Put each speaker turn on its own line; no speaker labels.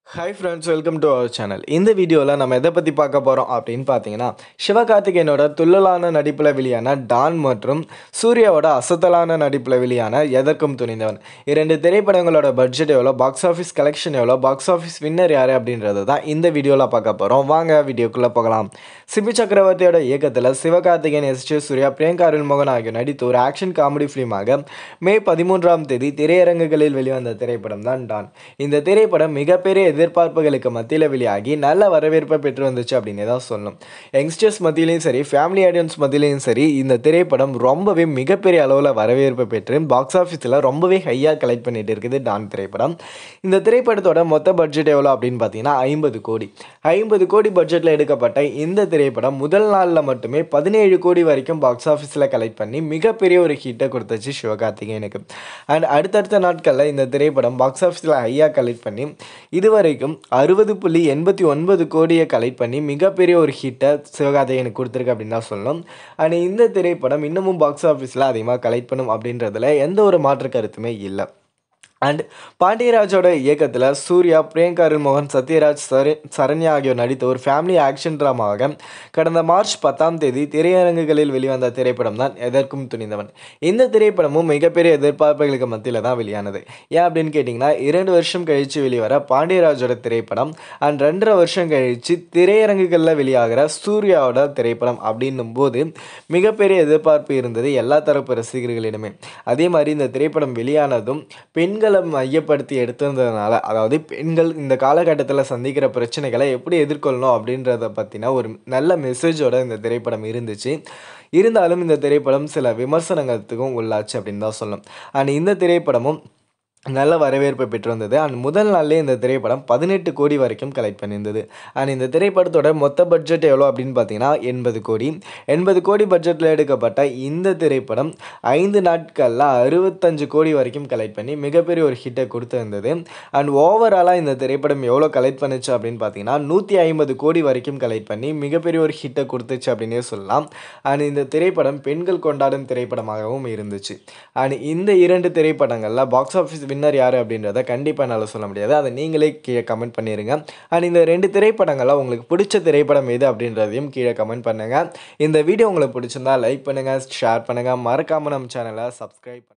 hi friends welcome to our channel இந்த வீடியோவில் நம்ம எதை பற்றி பார்க்க போகிறோம் அப்படின்னு பார்த்தீங்கன்னா சிவகார்த்திகேயனோட துள்ளலான நடிப்பில் வெளியான டான் மற்றும் சூர்யாவோட அசத்தலான நடிப்பில் வெளியான எதற்கும் துணிந்தவன் இரண்டு திரைப்படங்களோட பட்ஜெட் எவ்வளோ பாக்ஸ் ஆஃபீஸ் கலெக்ஷன் எவ்வளோ பாக்ஸ் ஆஃபீஸ் வின்னர் யார் அப்படின்றது தான் இந்த வீடியோவில் பார்க்க போகிறோம் வாங்க வீடியோக்குள்ளே போகலாம் சிபி சக்கரவர்த்தியோட இயக்கத்தில் சிவகார்த்திகேயன் எஸ் ஜே சூர்யா பிரியங்கா அருள்மோகன் ஆகியோர் நடித்த ஒரு ஆக்ஷன் காமெடி ஃபிலிமாக மே பதிமூன்றாம் தேதி திரையரங்குகளில் வெளிவந்த திரைப்படம் தான் டான் இந்த திரைப்படம் மிகப்பெரிய எதிர்பார்ப்புகளுக்கு மத்தியில் வெளியாகி நல்ல வரவேற்பை பெற்று வந்துச்சு அப்படின்னு தான் சொல்லணும் யங்ஸ்டர்ஸ் மத்தியிலையும் சரி ஃபேமிலி ஆடியன்ஸ் மத்தியிலையும் சரி இந்த திரைப்படம் ரொம்பவே மிகப்பெரிய அளவில் வரவேற்பை பெற்று பாக்ஸ் ஆஃபீஸில் ரொம்பவே ஹையாக கலெக்ட் பண்ணிட்டு இருக்குது டான் திரைப்படம் இந்த திரைப்படத்தோட மொத்த பட்ஜெட் எவ்வளோ அப்படின்னு பார்த்தீங்கன்னா ஐம்பது கோடி ஐம்பது கோடி பட்ஜெட்டில் எடுக்கப்பட்ட இந்த திரைப்படம் முதல் நாளில் மட்டுமே பதினேழு கோடி வரைக்கும் பாக்ஸ் ஆஃபீஸில் கலெக்ட் பண்ணி மிகப்பெரிய ஒரு ஹிட்டை கொடுத்துச்சு சிவகார்த்திகேயனுக்கு அண்ட் அடுத்தடுத்த நாட்களில் இந்த திரைப்படம் பாக்ஸ் ஆஃபீஸில் ஹையாக கலெக்ட் பண்ணி இதுவரைக்கும் அறுபது புள்ளி எண்பத்தி ஒன்பது கோடியை கலெக்ட் பண்ணி மிகப்பெரிய ஒரு ஹிட்டை சிவகார்த்திகேயனுக்கு கொடுத்துருக்கு அப்படின்னு தான் சொல்லணும் அண்ட் இந்த திரைப்படம் இன்னமும் பாக்ஸ் ஆஃபீஸில் அதிகமாக கலெக்ட் பண்ணும் அப்படின்றதுல எந்த ஒரு மாற்று கருத்துமே இல்லை அண்ட் பாண்டியராஜோட இயக்கத்தில் சூர்யா பிரியங்கா அருள்மோகன் சத்யராஜ் சர சரண்யா ஆகியோர் நடித்த ஒரு ஃபேமிலி ஆக்ஷன் ட்ராமாவாக கடந்த மார்ச் பத்தாம் தேதி திரையரங்குகளில் வெளிவந்த திரைப்படம் தான் எதற்கும் துணிந்தவன் இந்த திரைப்படமும் மிகப்பெரிய எதிர்பார்ப்புகளுக்கு மத்தியில் தான் வெளியானது ஏன் அப்படின்னு கேட்டிங்கன்னா இரண்டு வருஷம் கழித்து வெளிவர பாண்டியராஜோட திரைப்படம் அண்ட் ரெண்டரை வருஷம் கழித்து திரையரங்குகளில் வெளியாகிற சூர்யாவோட திரைப்படம் அப்படின்னும் போது மிகப்பெரிய எதிர்பார்ப்பு இருந்தது எல்லா தரப்பு ரசிகர்களிடமே அதே மாதிரி இந்த திரைப்படம் வெளியானதும் பெண்கள் பெண்களை மையப்படுத்தி எடுத்திருந்ததுனால அதாவது பெண்கள் இந்த காலகட்டத்தில் சந்திக்கிற பிரச்சனைகளை எப்படி எதிர்கொள்ளணும் அப்படின்றத பற்றின ஒரு நல்ல மெசேஜோட இந்த திரைப்படம் இருந்துச்சு இருந்தாலும் இந்த திரைப்படம் சில விமர்சனங்களுக்கும் உள்ளாச்சு அப்படின்னு தான் சொல்லணும் அண்ட் இந்த திரைப்படமும் நல்ல வரவேற்பை பெற்று வந்தது அண்ட் முதல் நாள்லேயே இந்த திரைப்படம் பதினெட்டு கோடி வரைக்கும் கலெக்ட் பண்ணியிருந்தது அண்ட் இந்த திரைப்படத்தோட மொத்த பட்ஜெட் எவ்வளோ அப்படின்னு பார்த்தீங்கன்னா எண்பது கோடி எண்பது கோடி பட்ஜெட்டில் எடுக்கப்பட்ட இந்த திரைப்படம் ஐந்து நாட்களில் அறுபத்தஞ்சு கோடி வரைக்கும் கலெக்ட் பண்ணி மிகப்பெரிய ஒரு ஹிட்டை கொடுத்துருந்தது அண்ட் ஓவராலாக இந்த திரைப்படம் எவ்வளோ கலெக்ட் பண்ணுச்சு அப்படின்னு பார்த்தீங்கன்னா நூற்றி ஐம்பது கோடி வரைக்கும் கலெக்ட் பண்ணி மிகப்பெரிய ஒரு ஹிட்டை கொடுத்துச்சு அப்படின்னே சொல்லலாம் அண்ட் இந்த திரைப்படம் பெண்கள் கொண்டாடும் திரைப்படமாகவும் இருந்துச்சு அண்ட் இந்த இரண்டு திரைப்படங்களில் பாக்ஸ் ஆஃபீஸ் வின்னர் யார் அப்படின்றத கண்டிப்பாக என்னால் சொல்ல முடியாது அதை நீங்களே கீழே கமெண்ட் பண்ணிடுங்க அண்ட் இந்த ரெண்டு திரைப்படங்களில் உங்களுக்கு பிடிச்ச திரைப்படம் எது அப்படின்றதையும் கீழே கமெண்ட் பண்ணுங்கள் இந்த வீடியோ உங்களுக்கு பிடிச்சிருந்தா லைக் பண்ணுங்கள் ஷேர் பண்ணுங்கள் மறக்காமல் நம்ம சேனலை சப்ஸ்கிரைப்